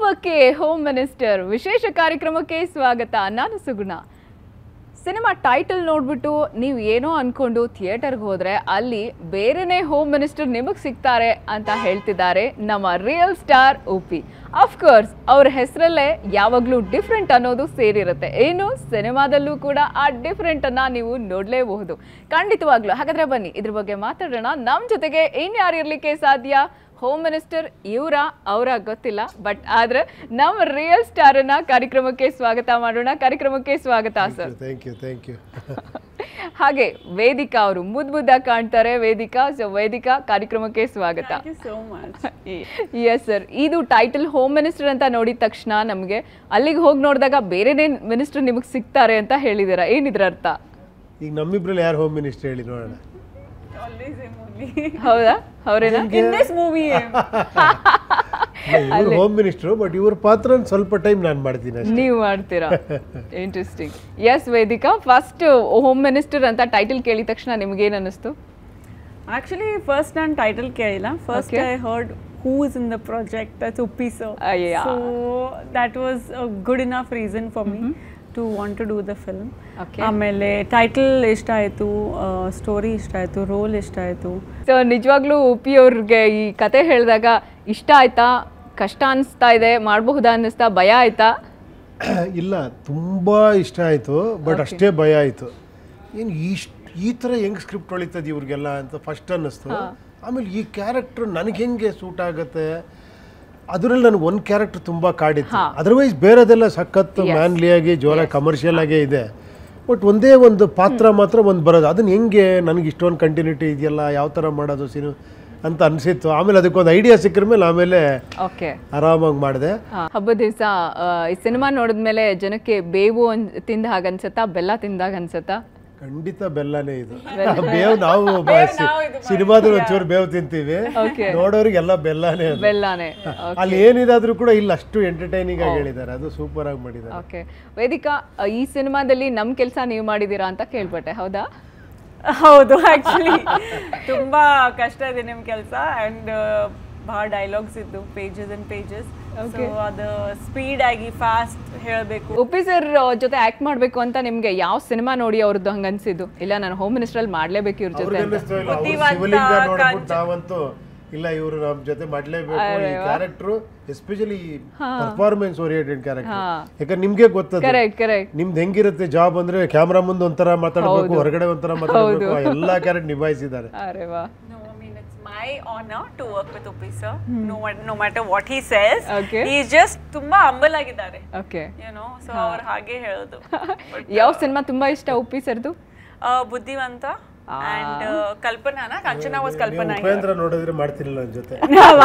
ಕುಟುಂಬಕ್ಕೆ home minister ವಿಶೇಷ ಕಾರ್ಯಕ್ರಮಕ್ಕೆ ಸ್ವಾಗತ ನಾನು ಸುಗುಣ ಸಿನಿಮಾ ಟೈಟಲ್ ನೋಡ್ಬಿಟ್ಟು ನೀವು ಏನೋ ಅನ್ಕೊಂಡು ಥಿಯೇಟರ್ಗೆ ಹೋದ್ರೆ ಅಲ್ಲಿ ಬೇರೆನೇ ಹೋಮ್ ಮಿನಿಸ್ಟರ್ ನಿಮಗೆ ಸಿಗ್ತಾರೆ ಅಂತ ಹೇಳ್ತಿದ್ದಾರೆ ನಮ್ಮ ರಿಯಲ್ ಸ್ಟಾರ್ ಉಪಿ ಅಫ್ಕೋರ್ಸ್ ಅವ್ರ ಹೆಸರಲ್ಲೇ ಯಾವಾಗಲೂ ಡಿಫ್ರೆಂಟ್ ಅನ್ನೋದು ಸೇರಿರುತ್ತೆ ಏನು ಸಿನಿಮಾದಲ್ಲೂ ಕೂಡ ಆ ಡಿಫ್ರೆಂಟ್ ಅನ್ನ ನೀವು ನೋಡಲೇಬಹುದು ಖಂಡಿತವಾಗ್ಲೂ ಹಾಗಾದ್ರೆ ಬನ್ನಿ ಇದ್ರ ಬಗ್ಗೆ ಮಾತಾಡೋಣ ನಮ್ಮ ಜೊತೆಗೆ ಇನ್ಯಾರು ಇರ್ಲಿಕ್ಕೆ ಸಾಧ್ಯ ಹೋಮ್ ಮಿನಿಸ್ಟರ್ ಇವರ ಅವರ ಗೊತ್ತಿಲ್ಲ ಬಟ್ ಆದ್ರೆ ನಮ್ಮ ರಿಯಲ್ ಸ್ಟಾರ್ ಅನ್ನ ಕಾರ್ಯಕ್ರಮಕ್ಕೆ ಸ್ವಾಗತ ಮಾಡೋಣ ಕಾರ್ಯಕ್ರಮಕ್ಕೆ ಸ್ವಾಗತ sir thank you thank you ಹಾಗೆ ವೇದಿಕಾ ಅವರು ಮುದ್ ಮುದ್ದಾಗಿ ಕಾಣ್ತಾರೆ ವೇದಿಕಾ ಸೊ ವೇದಿಕಾ ಕಾರ್ಯಕ್ರಮಕ್ಕೆ ಸ್ವಾಗತ Thank you so much. Yes sir ಇದು ಟೈಟಲ್ ಹೋಮ್ ಮಿನಿಸ್ಟರ್ ಅಂತ ನೋಡಿದ ತಕ್ಷಣ ನಮಗೆ ಅಲ್ಲಿಗೆ ಹೋಗಿ ನೋಡಿದಾಗ ಬೇರೆನೇ ಮಿನಿಸ್ಟರ್ ನಿಮಗೆ ಸಿಗ್ತಾರೆ ಅಂತ ಹೇಳಿದ್ದೀರಾ ಏನಿದ್ರ ಅರ್ಥ ಈಗ ನಮ್ಮಿಬ್ರಲ್ಲಿ ಯಾರು ಹೋಮ್ ಮಿನಿಸ್ಟರ್ ಹೇಳಿ ನೋಡೋಣ Always him only. ಹೌದಾ ಅವರೇನಾ In this movie, him. ಇವರು ಹೋಮ್ ಮಿನಿಸ್ಟ್ರು ಬಟ್ ಇವ್ರ ಪಾತ್ರ ಸ್ವಲ್ಪ ಟೈಮ್ ನಾನು ಮಾಡ್ತೀನಿ ಅಷ್ಟೇ ನೀವು ಮಾಡ್ತೀರಾ interesting yes Vedhika first home minister ಅಂತ ಟೈಟಲ್ ಕೇಳಿದ ತಕ್ಷಣ ನಿಮ್ಗೆ ಏನ್ ಅನಿಸ್ತು Actually, first ನಾನು title ಕೇಳಿಲ್ಲ. First Okay. I heard who is in the project. That's Uppi sir. Ah, yeah. So that was a good enough reason for me to want to do the film. Okay. ಆಮೇಲೆ title ಇಷ್ಟ ಆಯಿತು story ಇಷ್ಟ ಆಯಿತು roll ಇಷ್ಟ ಆಯಿತು so ನಿಜವಾಗ್ಲೂ ಉಪಿ ಅವ್ರಿಗೆ ಈ ಕತೆ ಹೇಳಿದಾಗ ಇಷ್ಟ ಆಯ್ತಾ ಕಷ್ಟ ಅನಿಸ್ತಾ ಇದೆ ಮಾಡಬಹುದಾ ಅನ್ನಿಸ್ತಾ ಭಯ ಆಯ್ತಾ ಇಲ್ಲ ತುಂಬ ಇಷ್ಟ ಆಯಿತು ಬಟ್ ಅಷ್ಟೇ ಭಯ ಆಯಿತು ಏನು ಇಷ್ಟು ಈ ಥರ ಹೆಂಗೆ ಸ್ಕ್ರಿಪ್ಟ್ ಹೊಳಿತದೆ ಇವ್ರಿಗೆಲ್ಲ ಅಂತ ಫಸ್ಟ್ ಅನ್ನಿಸ್ತು ಆಮೇಲೆ ಈ ಕ್ಯಾರೆಕ್ಟರ್ ನನಗೆ ಹೆಂಗೆ ಸೂಟ್ ಆಗುತ್ತೆ ಅದರಲ್ಲಿ ನನಗೆ ಒಂದು ಕ್ಯಾರೆಕ್ಟರ್ ತುಂಬ ಕಾಡಿತ್ತು ಅದರ್ವೈಸ್ ಬೇರೆದೆಲ್ಲ ಸಖತ್ ಮ್ಯಾನ್ಲಿಯಾಗಿ ಜೋರ ಕಮರ್ಷಿಯಲ್ ಆಗೇ ಇದೆ ಬಟ್ ಒಂದೇ ಒಂದು ಪಾತ್ರ ಮಾತ್ರ ಒಂದು ಬರೋದು ಅದನ್ನ ಹೆಂಗೆ ನನಗೆ ಇಷ್ಟೊಂದು ಕಂಟಿನ್ಯೂಟಿ ಇದೆಯಲ್ಲ ಯಾವ ಥರ ಮಾಡೋದು ಸಿನಿಮಾ ಅಂತ ಅನಿಸಿತ್ತು ಆಮೇಲೆ ಅದಕ್ಕೊಂದು ಐಡಿಯಾ ಸಿಕ್ಕಿದ ಮೇಲೆ ಆಮೇಲೆ ಓಕೆ ಆರಾಮಾಗಿ ಮಾಡಿದೆ ಹಬ್ಬದ ದಿವಸ ಈ ಸಿನಿಮಾ ನೋಡಿದ್ಮೇಲೆ ಜನಕ್ಕೆ ಬೇವು ಅನ್ ತಿಂದ ಹಾಗೆ ಅನ್ಸತ್ತಾ ಬೆಲ್ಲ ತಿಂದಾಗ ಅನ್ಸತ್ತಾ ಖಂಡಿತ ಬೆಲ್ಲನೇ ಇದು ಬೇವು ನಾವು ಸಿನಿಮಾದಲ್ಲಿ ಒಂಚೂರು ಬೇವು ತಿಂತೀವಿ Okay. ನೋಡೋರಿಗೆಲ್ಲ ಬೆಲ್ಲನೇ ಅದು ಬೆಲ್ಲನೇ ಅಲ್ಲಿ ಏನಿದಾದ್ರೂ ಕೂಡ ಇಲ್ಲ ಅಷ್ಟು ಎಂಟರ್ಟೈನಿಂಗ್ ಆಗಿ ಹೇಳಿದ್ದಾರೆ ಅದು ಸೂಪರ್ ಆಗಿ ಮಾಡಿದ್ದಾರೆ ಓಕೆ ವೇದಿಕಾ ಆ, ಈ ಸಿನಿಮಾದಲ್ಲಿ ನಮ್ ಕೆಲಸ ನೀವು ಮಾಡಿದೀರಾ ಅಂತ ಕೇಳ್ಪಟ್ಟೆ ಹೌದಾ ಹೌದು ಆಕ್ಚುಲಿ ತುಂಬಾ ಕಷ್ಟ ಇದೆ ನಿಮ್ ಕೆಲಸ ಅಂಡ್ ಬಹಳ ಡೈಲಾಗ್ಸ್ ಇದ್ದು ಪೇಜಸ್ ಅಂಡ್ ಪೇಜಸ್ ಸೊ ಅದು ಸ್ಪೀಡ್ ಆಗಿ ಫಾಸ್ಟ್ ಹೇಳಬೇಕು ಉಪ್ಪಿ ಸರ್ ಜೊತೆ ಆಕ್ಟ್ ಮಾಡ್ಬೇಕು ಅಂತ ನಿಮ್ಗೆ ಯಾವ ಸಿನಿಮಾ ನೋಡಿ ಅವ್ರದ್ದು ಹಂಗ ಅನ್ಸಿದ್ದು ಇಲ್ಲ ನಾನು ಹೋಮ್ ಮಿನಿಸ್ಟರ್ ಅಲ್ಲಿ ಮಾಡ್ಲೇಬೇಕು ಇವ್ರ ಜೊತೆ ಅಂತ ಅವ್ರಿಗನ್ನಿಸ್ತು ಇಲ್ಲ, ಅವ್ರು ಬುದ್ಧಿವಂತ, ಶಿವಲಿಂಗ ನೋಡ್ಬಿಟ್ಟು ಕಾಂಚ- ನಾವಂತೂ ಇಲ್ಲ ಇವರು ನಮ್ಮ ಜೊತೆ ಮಾಡ್ಲೇಬೇಕು ಈ character especially performance oriented character ಯಾಕಂದ್ರೆ ನಿಮ್ಗೆ ಗೊತ್ತದ ಕರೆಕ್ಟ್ ಕರೆಕ್ಟ್ ನಿಮ್ದು ಹೆಂಗಿರುತ್ತೆ ಜಾಬ್ ಅಂದ್ರೆ ಕ್ಯಾಮ್ರಾ ಮುಂದೆ ಒಂಥರ ಮಾತಾಡ್ಬೇಕು ಹೊರಗಡೆ ಒಂಥರ ಮಾತಾಡ್ಬೇಕು ಆ ಎಲ್ಲಾ ಕ್ಯಾರೆಕ್ಟ್ ನಿಭಾಯಿಸಿದ್ದಾರೆ ಅರೆ ವಾ No, I mean it's my honor to work with Uppi sir. No, ma- no matter what he says, Okay. he is just ತುಂಬಾ ಹಂಬಲ್ ಆಗಿದ್ದಾರೆ ಓಕೆ ಯು ನೋ ಸೊ ಅವ್ರು ಹಾಗೆ ಹೇಳೋದು ಯಾವ ಸಿನಿಮಾ ತುಂಬಾ ಇಷ್ಟ ಉಪ್ಪಿ ಸರ್ದು ಆ, ಬುದ್ಧಿವಂತ ಅಂಡ್ ಕಲ್ಪನಾನ ಕಾಂಚನಾ ವಾಸ್ ಕಲ್ಪನಾ ಉಪೇಂದ್ರ ನೋಡಿದ್ರೆ ಮಾಡ್ತಿರ್ಲಿಲ್ಲ ನನ್ನ ಜೊತೆ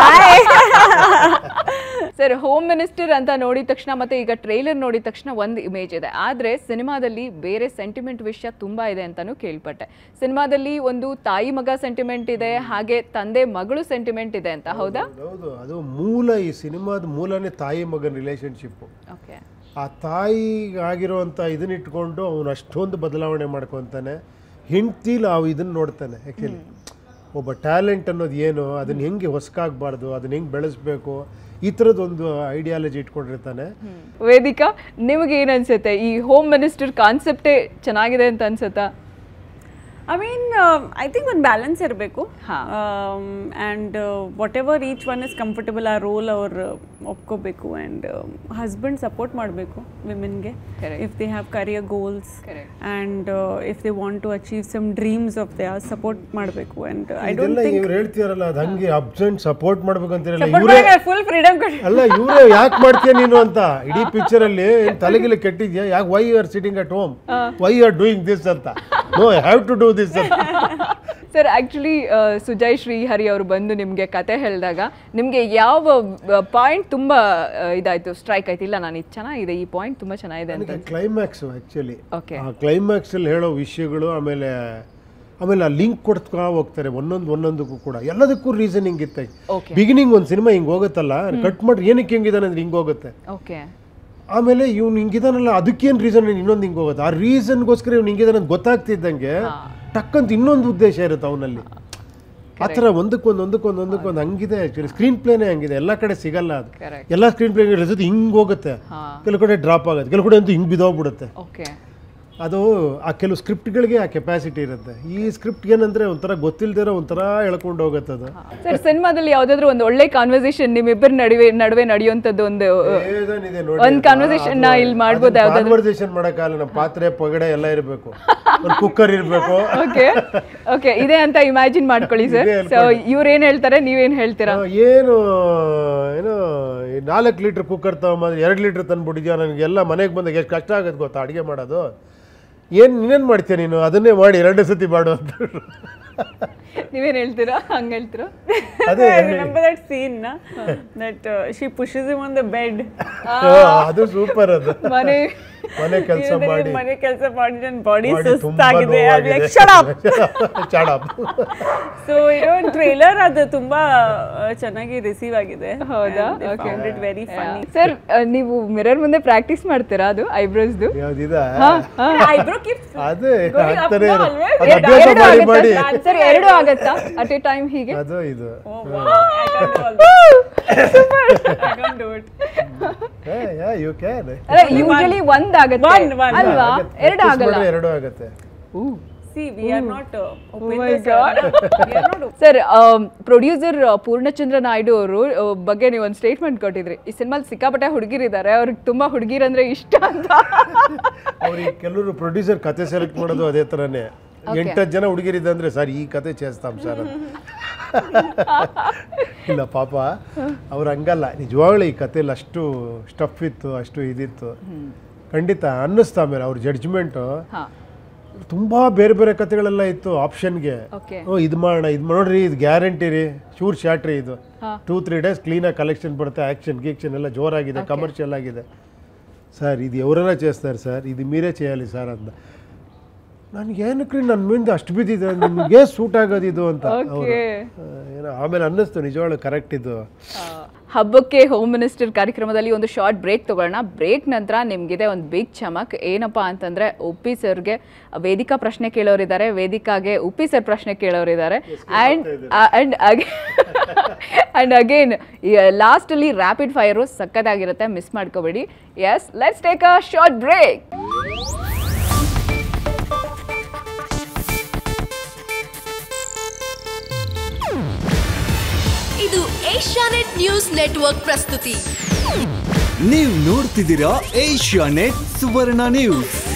ಸರ್ ಹೋಮ್ ಮಿನಿಸ್ಟರ್ ಅಂತ ನೋಡಿದ ತಕ್ಷಣ ಮತ್ತೆ ಈಗ ಟ್ರೈಲರ್ ನೋಡಿದ ತಕ್ಷಣ ಒಂದು ಇಮೇಜ್ ಇದೆ ಆದ್ರೆ ಸಿನಿಮಾದಲ್ಲಿ ಬೇರೆ ಸೆಂಟಿಮೆಂಟ್ ವಿಷಯ ತುಂಬಾ ಇದೆ ಅಂತಾನು ಕೇಳ್ಪಟ್ಟೆ ಸಿನಿಮಾದಲ್ಲಿ ಒಂದು ತಾಯಿ ಮಗ ಸೆಂಟಿಮೆಂಟ್ ಇದೆ ಹಾಗೆ ತಂದೆ ಮಗಳು ಸೆಂಟಿಮೆಂಟ್ ಇದೆ ಅಂತ ಹೌದಾ ಹೌದು ಅದು ಮೂಲ ಈ ಸಿನಿಮಾದ ಮೂಲನೇ ತಾಯಿ ಮಗನ ರಿಲೇಶನ್ಶಿಪ್ ಓಕೆ ಆ ತಾಯಿ ಆಗಿರುವಂಥ ಇದನ್ನ ಇಟ್ಕೊಂಡು ಅವನು ಅಷ್ಟೊಂದು ಬದಲಾವಣೆ ಮಾಡ್ಕೊತಾನೆ ಹೆಂಡ್ತಿಲಿ ಅವು ಇದನ್ನ ನೋಡ್ತಾನೆ ಆ್ಯಕ್ಚುಲಿ ಒಬ್ಬ ಟ್ಯಾಲೆಂಟ್ ಅನ್ನೋದು ಏನು ಅದನ್ನ ಹೆಂಗೆ ಹೊಸಕಾಗಬಾರ್ದು ಅದನ್ನ ಹೆಂಗೆ ಬೆಳೆಸ್ಬೇಕು ಈ ಥರದ್ದೊಂದು ಐಡಿಯಾಲಜಿ ಇಟ್ಕೊಂಡಿರ್ತಾನೆ ವೇದಿಕಾ ನಿಮಗೆ ಏನ್ ಅನ್ಸುತ್ತೆ ಈ ಹೋಮ್ ಮಿನಿಸ್ಟರ್ ಕಾನ್ಸೆಪ್ಟೇ ಚೆನ್ನಾಗಿದೆ ಅಂತ ಅನ್ಸುತ್ತಾ ಐ ಮೀನ್ ಐ ಥಿಂಕ್ ಒಂದು ಬ್ಯಾಲೆನ್ಸ್ ಇರಬೇಕು and whatever each one is comfortable ಆ ರೋಲ್ ಅವ್ರು ಒಪ್ಕೋಬೇಕು ಆ್ಯಂಡ್ ಹಸ್ಬೆಂಡ್ ಸಪೋರ್ಟ್ ಮಾಡಬೇಕು ವಿಮೆನ್ಗೆ Correct. If they have career goals Correct. And if they want to achieve some dreams of they support ಮಾಡಬೇಕು and I don't ಇದೆಲ್ಲ ಇವ್ರು ಹೇಳ್ತೀರಲ್ಲ ಅದು ಹಂಗೆ ಅಬ್ಸೆಂಟ್ ಸಪೋರ್ಟ್ ಮಾಡ್ಬೇಕಂತಿರಲ್ಲ ಇವರೇ ಫುಲ್ ಫ್ರೀಡಮ್ ಕೊಡಿ ಅಲ್ಲ ಇವರೇ ಯಾಕೆ ಮಾಡ್ತೀಯ ನೀನು ಅಂತ ಇಡೀ ಪಿಕ್ಚರ್ ಅಲ್ಲಿ ಏನ್ ತಲೆಗಿಲೆ ಕೆಟ್ಟಿದ್ಯಾ ಯಾಕೆ why you are sitting at home why you are doing this ಅಂತ no I have to do this ಅಂತ ಸರ್ ಆಕ್ಚುಲಿ ಸುಜಯ್ ಶ್ರೀಹರಿ ಅವರು ಬಂದು ನಿಮಗೆ ಕತೆ ಹೇಳಿದಾಗ ನಿಮಗೆ ಯಾವ ಪಾಯಿಂಟ್ ತುಂಬಾ ಆ, ಇದಾಯ್ತು ಸ್ಟ್ರೈಕ್ ಆಯ್ತು ಇಲ್ಲ ನಾನು ಇದು ಚೆನ್ನಾಗಿದೆ ಈ ಪಾಯಿಂಟ್ ತುಂಬಾ ಚೆನ್ನಾಗಿದೆ ಅಂತ ನನಗೆ ಕ್ಲೈಮ್ಯಾಕ್ಸ್ ಆ್ಯಕ್ಚುಲಿ ಓಕೆ ಆ ಕ್ಲೈಮ್ಯಾಕ್ಸ್ ಅಲ್ಲಿ ಹೇಳೋ ವಿಷಯಗಳು ಆಮೇಲೆ ಆಮೇಲೆ ಆ ಲಿಂಕ್ ಕೊಡ್ತಾ ಹೋಗ್ತಾರೆ ಒಂದೊಂದು ಒಂದೊಂದಕ್ಕೂ ಕೂಡ ಎಲ್ಲದಕ್ಕೂ ರೀಸನಿಂಗ್ ಇತ್ತೆ Okay. ಬಿಗಿನಿಂಗ್ ಒಂದು ಸಿನಿಮಾ ಹಿಂಗೆ ಹೋಗುತ್ತಲ್ಲ ಕಟ್ ಮಾಡ್ರಿ ಏನಕ್ಕೆ ಹಿಂಗಿದಾನೆ ಅಂದ್ರೆ ಹಿಂಗೆ ಹೋಗುತ್ತೆ ಓಕೆ ಆಮೇಲೆ ಇವ್ನು ಹಿಂಗಿದಾನಲ್ಲ ಅದಕ್ಕೇನು ರೀಸನ್ ಇನ್ನೊಂದು ಹಿಂಗೆ ಹೋಗುತ್ತೆ ಆ ರೀಸನ್ಗೋಸ್ಕರ ಇವ್ನು ಹಿಂಗಿದಾನೆ ಅಂತ ಗೊತ್ತಾಗ್ತಿದ್ದಂಗೆ ಟಕ್ಕಂತ ಇನ್ನೊಂದು ಉದ್ದೇಶ ಇರುತ್ತೆ ಅವನಲ್ಲಿ ಆ ಥರ ಒಂದಕ್ಕೊಂದು ಒಂದಕ್ಕೊಂದು ಒಂದಕ್ಕೊಂದು ಹಂಗಿದೆ ಆ್ಯಕ್ಚುಲಿ ಸ್ಕ್ರೀನ್ ಪ್ಲೇನೇ ಹಂಗಿದೆ ಎಲ್ಲ ಕಡೆ ಸಿಗಲ್ಲ ಅದು Correct. ಎಲ್ಲ ಸ್ಕ್ರೀನ್ ಪ್ಲೇ ಇರ್ತದೆ ಹಿಂಗೆ ಹೋಗುತ್ತೆ ಹಾ ಕೆಲವು ಕಡೆ ಡ್ರಾಪ್ ಆಗುತ್ತೆ ಕೆಲವು ಕಡೆ ಅಂತೂ ಹಿಂಗೆ ಬಿದ್ದೋಗ್ಬಿಡುತ್ತೆ ಓಕೆ ಅದು ಆ ಕೆಲವು ಸ್ಕ್ರಿಪ್ಟ್ಗಳಿಗೆ ಆ ಕೆಪಾಸಿಟಿ ಇರುತ್ತೆ ಈ ಸ್ಕ್ರಿಪ್ಟ್ ಏನಂದ್ರೆ ಒಂಥರ ಗೊತ್ತಿಲ್ದಿರೋ ಒಂಥರ ಎಳ್ಕೊಂಡು ಹೋಗುತ್ತೆ ಅದು ಸರ್ ಸಿನಿಮಾದಲ್ಲಿ ಯಾವ್ದಾದ್ರು ಒಂದು ಒಳ್ಳೆ ಕಾನ್ವರ್ಸೇಷನ್ ನಿಮ್ಮಿಬ್ಬರ ನಡುವೆ ನಡುವೆ ನಡೆಯುವಂಥದ್ದು ಒಂದು ಏನೇನಿದೆ ನೋಡಿ ಒಂದ್ conversation ನ ಇಲ್ಲಿ ಮಾಡ್ಬೋದಾ ಯಾವ್ದಾದ್ರು? ಕಾನ್ವರ್ಸೇಷನ್ ಮಾಡಕ್ಕಾಗಲ್ಲ ನಮ್ಮ ಪಾತ್ರೆ ಪಗಡೆ ಎಲ್ಲ ಇರಬೇಕು ಒಂದು ಕುಕ್ಕರ್ ಇರಬೇಕು ಓಕೆ ಓಕೆ ಇದೆ ಅಂತ ಇಮ್ಯಾಜಿನ್ ಮಾಡ್ಕೊಳ್ಳಿ ಸರ್ ಇದೆ ಸೊ ಇವ್ರು ಏನ್ ಹೇಳ್ತಾರೆ ನೀವೇನ್ ಹೇಳ್ತೀರಾ ಏನು ಏನು ಈ ನಾಲ್ಕು ಲೀಟ್ರ್ ಕುಕ್ಕರ್ ತಗೊಂಬಂದ್ರೆ ಎರಡು ಲೀಟ್ರ್ ತಂದ್ಬಿಟ್ಟಿದ್ಯಾ ನನಗೆಲ್ಲ ಮನೆಗೆ ಬಂದಾಗ ಎಷ್ಟು ಕಷ್ಟ ಆಗುತ್ತೆ ಗೊತ್ತಾ ಅಡುಗೆ ಮಾಡೋದು ಏನು ನೀನೇನು ಮಾಡ್ತೀಯ ನೀನು ಅದನ್ನೇ ಮಾಡಿ ಎರಡು ಸತಿ ಮಾಡು ಅಂತ ನೀವೇನ್ ಹೇಳ್ತೀರಾ ಹಂಗ ಹೇಳ್ತೀರಾ ಅದೇ I remember that scene, na? that uh, she pushes him on the bed. ಅದು ಸೂಪರ್ ಅದು ಮನೆ ಮನೆ ಕೆಲಸ ಇವ್ರದ್ದು ಮಾಡಿ ಮನೆ ಕೆಲಸ ಮಾಡಿ ನನ್ನ ಬಾಡಿ ಬಾಡಿ ತುಂಬಾ ಸುಸ್ತಾಗಿದೆ ನೋವಾಗಿದೆ. Shut up Shut up. ಸೊ ಇರೋ ಟ್ರೇಲರ್ ಅದು ತುಂಬಾ ಆ, ಚೆನ್ನಾಗಿ ರಿಸೀವ್ ಆಗಿದೆ ಹೌದಾ okay it very funny sir ನೀವು ಮಿರರ್ ಮುಂದೆ ಪ್ರಾಕ್ಟೀಸ್ ಮಾಡ್ತೀರಾ ಅದು ಐಬ್ರೋಸ್ದು ಯಾವ್ದಿದ ಐಬ್ರೋ ಕೀಪ್ ಅದೇ Going up ಆಗ್ತಾನೆ now, ಇರು. always. ಅದು ಅಭ್ಯಾಸ ಮಾಡಿ ಮಾಡಿ ಸರ್ ಎರಡು ಆಗತ್ತಾ ಅಟ್ ಎ ಟೈಮ್ ಹೀಗೆ ಅದು ಇದು I can't do all I can't do it you can ಅಲ್ಲ ಯೂಶಲಿ ಒಂದ್ ಆಗತ್ತೆ One, one. ಅಲ್ವಾ ಎರಡು ಆಗಲ್ಲ ಎರಡು ಆಗತ್ತೆ see we are not my God. Sir producer Poornachandra Naidu ಅವರು ಬಗ್ಗೆ ನೀವು ಒಂದು ಸ್ಟೇಟ್ಮೆಂಟ್ ಕೊಟ್ಟಿದ್ರಿ ಈ ಸಿನಿಮಾಲ್ ಸಿಕ್ಕಾಪಟ್ಟೆ ಹುಡುಗಿರಿದ್ದಾರೆ ಅವ್ರಿಗೆ ತುಂಬಾ ಹುಡುಗಿರಂದ್ರೆ ಇಷ್ಟ ಅಂತ ಅವ್ರಿಗೆ ಕೆಲವರು ಪ್ರೊಡ್ಯೂಸರ್ ಕತೆ ಸೆಲೆಕ್ಟ್ ಮಾಡೋದು ಅದೇ ಥರನೇ ಎಂಟತ್ತು ಜನ ಹುಡುಗಿರಿದ್ದಂದ್ರೆ ಸರ್ ಈ ಕತೆ చేస్తాం ಸರ್ ಅಂತ ಇಲ್ಲ ಪಾಪ ಅವ್ರು ಹಂಗಲ್ಲ ನಿಜವಾಗ್ಲೂ ಈ ಕಥೆಯಲ್ಲಿ ಅಷ್ಟು ಸ್ಟಫ್ ಇತ್ತು ಅಷ್ಟು ಇದಿತ್ತು ಖಂಡಿತ ಅನ್ನಿಸ್ತಾ ಆಮೇಲೆ ಅವ್ರ ಜಡ್ಜ್ಮೆಂಟು ಹಾ ತುಂಬ ಬೇರೆ ಬೇರೆ ಕತೆಗಳೆಲ್ಲ ಇತ್ತು ಆಪ್ಷನ್ಗೆ ಓಕೆ ಓ ಇದು ಮಾಡೋಣ ಇದು ನೋಡ್ರಿ ಇದು ಗ್ಯಾರಂಟಿ ರೀ ಶೂರ್ ಶಾಟ್ ರೀ ಇದು ಹಾ. ಟೂ ತ್ರೀ ಡೇಸ್ ಕ್ಲೀನಾಗಿ ಕಲೆಕ್ಷನ್ ಬರುತ್ತೆ ಆ್ಯಕ್ಷನ್ ಗೀಕ್ಷನ್ ಎಲ್ಲ ಜೋರಾಗಿದೆ ಕಮರ್ಷಿಯಲ್ ಆಗಿದೆ సార్ ఇది ఎవరైనా చేస్తారు సార్ ఇది మీరే చేయాలి సార్ అంత ನನಗೇನಕ್ರಿ ನನ್ನ ಮುಂದೆ ಅಷ್ಟು ಬಿದ್ದಿದೆ ನಿಮಗೆ ಸೂಟ್ ಆಗೋದು ಇದು ಅಂತ ಅವ್ರು. ಓಕೆ ಆ, ಏನೋ ಆಮೇಲೆ ಅನ್ನಿಸ್ತು ನಿಜವಾಗ್ಲೂ ಕರೆಕ್ಟ್ ಇದು ಹಬ್ಬಕ್ಕೆ ಹೋಮ್ ಮಿನಿಸ್ಟರ್ ಕಾರ್ಯಕ್ರಮದಲ್ಲಿ ಒಂದು ಶಾರ್ಟ್ ಬ್ರೇಕ್ ತಗೊಳ್ಳೋಣ ಬ್ರೇಕ್ ನಂತರ ನಿಮ್ಗಿದೆ ಒಂದು ಬಿಗ್ ಚಮಕ್ ಏನಪ್ಪಾ ಅಂತಂದ್ರೆ ಉಪ್ಪಿ ಸರ್ಗೆ ವೇದಿಕಾ ಪ್ರಶ್ನೆ ಕೇಳೋರಿದ್ದಾರೆ ವೇದಿಕಾಗೆ ಉಪ್ಪಿ ಸರ್ ಪ್ರಶ್ನೆ ಕೇಳೋರಿದ್ದಾರೆ and and and again last ಅಲ್ಲಿ ರ್ಯಾಪಿಡ್ ಫೈರು ಸಕ್ಕತ್ತಾಗಿರುತ್ತೆ ಮಿಸ್ ಮಾಡ್ಕೋಬೇಡಿ yes let's take a short break ಇದು ಏಷ್ಯಾನೆಟ್ ನ್ಯೂಸ್ ನೆಟ್ವರ್ಕ್ ಪ್ರಸ್ತುತಿ ನೀವು ನೋಡ್ತಿದ್ದೀರಾ ಏಷ್ಯಾ ನೆಟ್ ಸುವರ್ಣ ನ್ಯೂಸ್